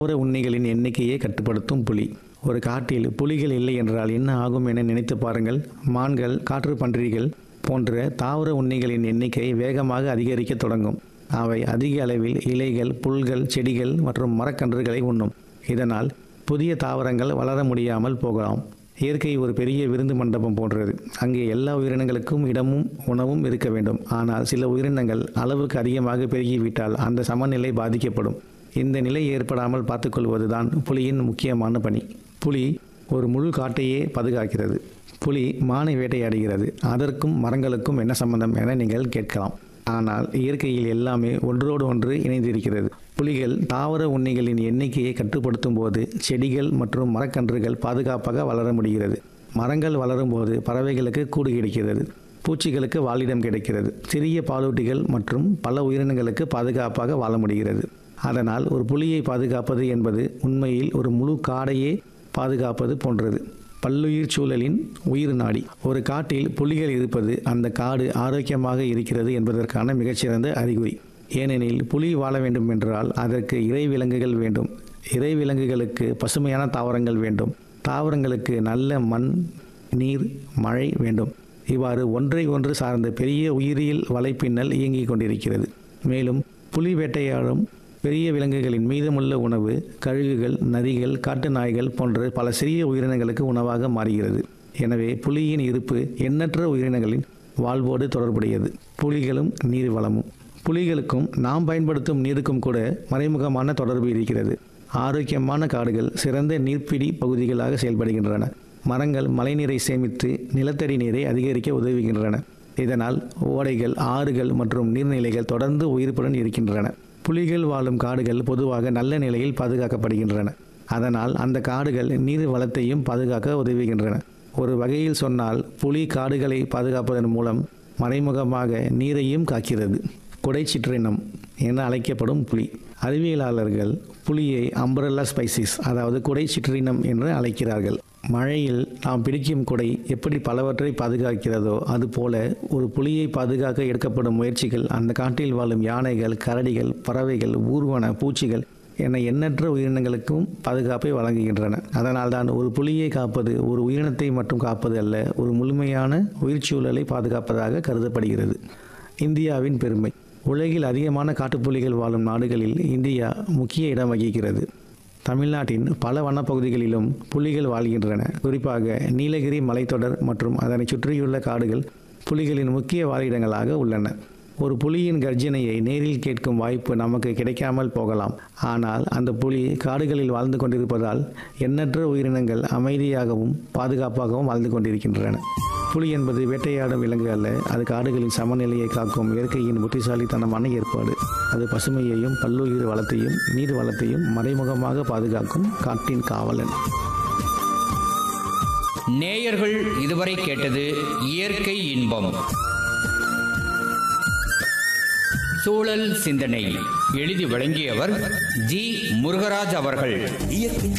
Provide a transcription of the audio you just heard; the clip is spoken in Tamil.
தாவர உண்ணிகளின் எண்ணிக்கையை கட்டுப்படுத்தும் புலி ஒரு காட்டில் புலிகள் இல்லை என்றால் என்ன ஆகும் என நினைத்து பாருங்கள் மான்கள் காற்று பன்றிகள் போன்ற தாவர உண்ணிகளின் எண்ணிக்கை வேகமாக அதிகரிக்க தொடங்கும் அவை அதிக அளவில் இலைகள் புல்கள் செடிகள் மற்றும் மரக்கன்றுகளை உண்ணும் இதனால் புதிய தாவரங்கள் வளர முடியாமல் போகலாம் இயற்கை ஒரு பெரிய விருந்து மண்டபம் போன்றது அங்கே எல்லா உயிரினங்களுக்கும் இடமும் உணவும் இருக்க வேண்டும் ஆனால் சில உயிரினங்கள் அளவுக்கு அதிகமாக பெருகிவிட்டால் அந்த சமநிலை பாதிக்கப்படும் இந்த நிலை ஏற்படாமல் பார்த்துக்கொள்வதுதான் புலியின் முக்கியமான பணி புலி ஒரு முழு காட்டையே பாதுகாக்கிறது புலி மானை வேட்டையாடுகிறது அதற்கும் மரங்களுக்கும் என்ன சம்பந்தம் என நீங்கள் கேட்கலாம் ஆனால் இயற்கையில் எல்லாமே ஒன்றோடு ஒன்று இணைந்திருக்கிறது புலிகள் தாவர உண்ணிகளின் எண்ணிக்கையை கட்டுப்படுத்தும் போது செடிகள் மற்றும் மரக்கன்றுகள் பாதுகாப்பாக வளர முடிகிறது மரங்கள் வளரும் போது பறவைகளுக்கு கூடு கிடைக்கிறது பூச்சிகளுக்கு வாழிடம் கிடைக்கிறது சிறிய பாலூட்டிகள் மற்றும் பல உயிரினங்களுக்கு பாதுகாப்பாக வாழ முடிகிறது அதனால் ஒரு புலியை பாதுகாப்பது என்பது உண்மையில் ஒரு முழு காடையே பாதுகாப்பது போன்றது பல்லுயிர் சூழலின் உயிர் நாடி ஒரு காட்டில் புலிகள் இருப்பது அந்த காடு ஆரோக்கியமாக இருக்கிறது என்பதற்கான மிகச்சிறந்த அறிகுறி ஏனெனில் புலி வாழ வேண்டும் என்றால் அதற்கு இறை விலங்குகள் வேண்டும் இறை விலங்குகளுக்கு பசுமையான தாவரங்கள் வேண்டும் தாவரங்களுக்கு நல்ல மண் நீர் மழை வேண்டும் இவ்வாறு ஒன்றை ஒன்று சார்ந்த பெரிய உயிரியல் வலைப்பின்னல் இயங்கிக் கொண்டிருக்கிறது மேலும் புலி வேட்டையாடும் பெரிய விலங்குகளின் மீதமுள்ள உணவு கழுகுகள் நரிகள் காட்டு நாய்கள் போன்ற பல சிறிய உயிரினங்களுக்கு உணவாக மாறுகிறது எனவே புலியின் இருப்பு எண்ணற்ற உயிரினங்களின் வாழ்வோடு தொடர்புடையது புலிகளும் நீர் வளமும் புலிகளுக்கும் நாம் பயன்படுத்தும் நீருக்கும் கூட மறைமுகமான தொடர்பு இருக்கிறது ஆரோக்கியமான காடுகள் சிறந்த நீர்ப்பிடி பகுதிகளாக செயல்படுகின்றன மரங்கள் மழைநீரை சேமித்து நிலத்தடி நீரை அதிகரிக்க உதவுகின்றன இதனால் ஓடைகள் ஆறுகள் மற்றும் நீர்நிலைகள் தொடர்ந்து உயிர்ப்புடன் இருக்கின்றன புலிகள் வாழும் காடுகள் பொதுவாக நல்ல நிலையில் பாதுகாக்கப்படுகின்றன அதனால் அந்த காடுகள் நீர் வளத்தையும் பாதுகாக்க உதவுகின்றன ஒரு வகையில் சொன்னால் புலி காடுகளை பாதுகாப்பதன் மூலம் மறைமுகமாக நீரையும் காக்கிறது குடை சிற்றினம் என அழைக்கப்படும் புலி அறிவியலாளர்கள் புலியை அம்பரல்லா ஸ்பைசிஸ் அதாவது குடை சிற்றினம் என்று அழைக்கிறார்கள் மழையில் நாம் பிடிக்கும் குடை எப்படி பலவற்றை பாதுகாக்கிறதோ அதுபோல ஒரு புலியை பாதுகாக்க எடுக்கப்படும் முயற்சிகள் அந்த காட்டில் வாழும் யானைகள் கரடிகள் பறவைகள் ஊர்வன பூச்சிகள் என எண்ணற்ற உயிரினங்களுக்கும் பாதுகாப்பை வழங்குகின்றன அதனால்தான் ஒரு புலியை காப்பது ஒரு உயிரினத்தை மட்டும் காப்பது அல்ல ஒரு முழுமையான உயிர்ச்சூழலை பாதுகாப்பதாக கருதப்படுகிறது இந்தியாவின் பெருமை உலகில் அதிகமான காட்டுப்புலிகள் வாழும் நாடுகளில் இந்தியா முக்கிய இடம் வகிக்கிறது தமிழ்நாட்டின் பல வனப்பகுதிகளிலும் புலிகள் வாழ்கின்றன குறிப்பாக நீலகிரி மலைத்தொடர் மற்றும் அதனை சுற்றியுள்ள காடுகள் புலிகளின் முக்கிய வாழிடங்களாக உள்ளன ஒரு புலியின் கர்ஜனையை நேரில் கேட்கும் வாய்ப்பு நமக்கு கிடைக்காமல் போகலாம் ஆனால் அந்த புலி காடுகளில் வாழ்ந்து கொண்டிருப்பதால் எண்ணற்ற உயிரினங்கள் அமைதியாகவும் பாதுகாப்பாகவும் வாழ்ந்து கொண்டிருக்கின்றன புலி என்பது வேட்டையாடும் விலங்கு அல்ல அது காடுகளின் சமநிலையை காக்கும் இயற்கையின் புத்திசாலித்தனமான ஏற்பாடு அது பசுமையையும் பல்லுயிர் வளத்தையும் நீர் வளத்தையும் மறைமுகமாக பாதுகாக்கும் காட்டின் காவலன் நேயர்கள் இதுவரை கேட்டது இயற்கை இன்பம் சூழல் சிந்தனை எழுதி வழங்கியவர் ஜி முருகராஜ் அவர்கள் இயற்கை